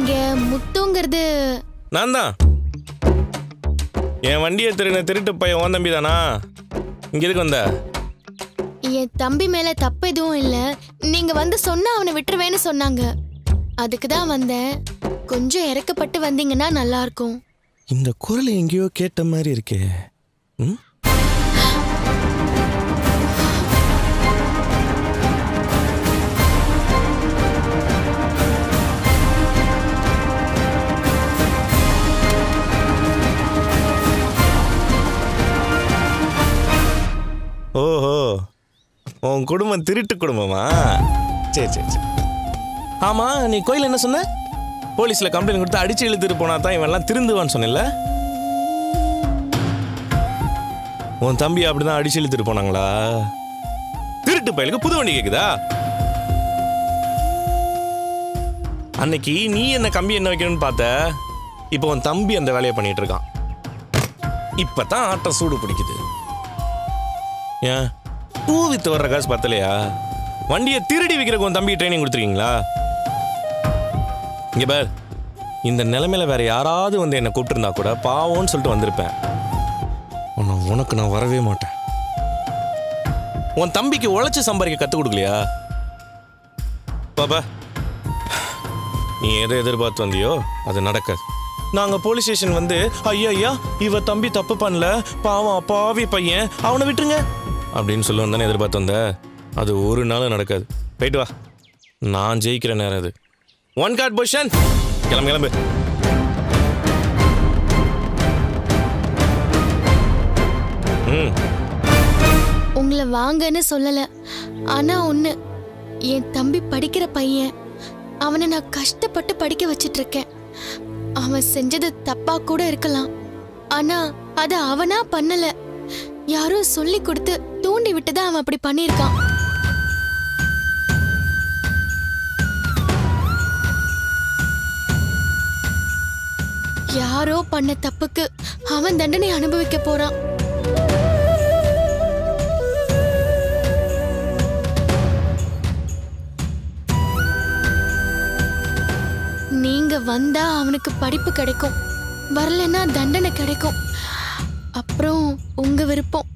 இங்க முத்துங்கிறது நான் தான் என் வண்டியை திருடின திருட்டு பையன் ஓன் தம்பி தானா இங்க எதுக்கு வந்த என் தம்பி மேல தப்பு எதுவும் இல்ல நீங்க வந்து சொன்னா அவனை விட்டுருவேன்னு சொன்னாங்க அதுக்கு தான் வந்தேன் கொஞ்சம் இறக்கப்பட்டு வந்தீங்கன்னா நல்லா இருக்கும் இந்த குரல் எங்கேயோ கேட்ட மாதிரி இருக்கே ம் ஓஹோ உன் குடும்பம் திருட்டு குடும்பமா சரி சரி சரி ஆமா நீ கோயில் என்ன சொன்ன போலீஸ்ல கம்ப்ளைண்ட் கொடுத்து அடிச்சு இழுத்துட்டு போனா தான் இவன்லாம் திருந்துவான்னு சொன்னல உன் தம்பி அப்படிதான் அடிச்சு இழுத்துட்டு போனாங்களா திருட்டு பயலுக்கு புது வண்டி கேக்குதா அன்னைக்கு நீ என்ன கம்பி என்ன வைக்கணும்னு பார்த்த இப்போ உன் தம்பி அந்த வேலையை பண்ணிட்டு இருக்கான் இப்பதான் ஆட்டம் சூடு பிடிக்குது ஏன் பூ வித்து வர்ற காசு பத்தலையா வண்டியை திருடி விற்கிறக்கு உன் தம்பி ட்ரைனிங் கொடுத்துருக்கீங்களா இங்க பார் இந்த நிலைமையில வேற யாராவது வந்து என்னை கூப்பிட்டுருந்தா கூட பாவம்னு சொல்லிட்டு வந்திருப்பேன் ஆனா உனக்கு நான் வரவே மாட்டேன் உன் தம்பிக்கு உழைச்சு சம்பாதிக்க கற்றுக் கொடுக்கலையா பாப்பா நீ எதை எதிர்பார்த்து வந்தியோ அது நடக்காது நாங்க போலீஸ் ஸ்டேஷன் வந்து ஐயா ஐயா இவ தம்பி தப்பு பண்ணல பாவம் அப்பாவி பையன் அவனை விட்டுருங்க அப்படின்னு சொல்லுவேன் தானே எதிர்பார்த்து வந்த அது ஒரு நாள் நடக்காது போயிட்டு வா நான் ஜெயிக்கிற நேரம் அது ஒன் கார்ட் பொசிஷன் கிளம்பு கிளம்பு ம் உங்களை வாங்கன்னு சொல்லல ஆனா ஒண்ணு என் தம்பி படிக்கிற பையன் அவனை நான் கஷ்டப்பட்டு படிக்க வச்சிட்டு இருக்கேன் அவன் செஞ்சது தப்பா கூட இருக்கலாம் ஆனா அது அவனா பண்ணல யாரோ சொல்லி கொடுத்து தூண்டி விட்டுதான் அவன் அப்படி பண்ணியிருக்கான் யாரோ பண்ண தப்புக்கு அவன் தண்டனை அனுபவிக்க போறான் நீங்க வந்தா அவனுக்கு படிப்பு கிடைக்கும் வரலன்னா தண்டனை கிடைக்கும் அப்புறம் உங்க விருப்பம்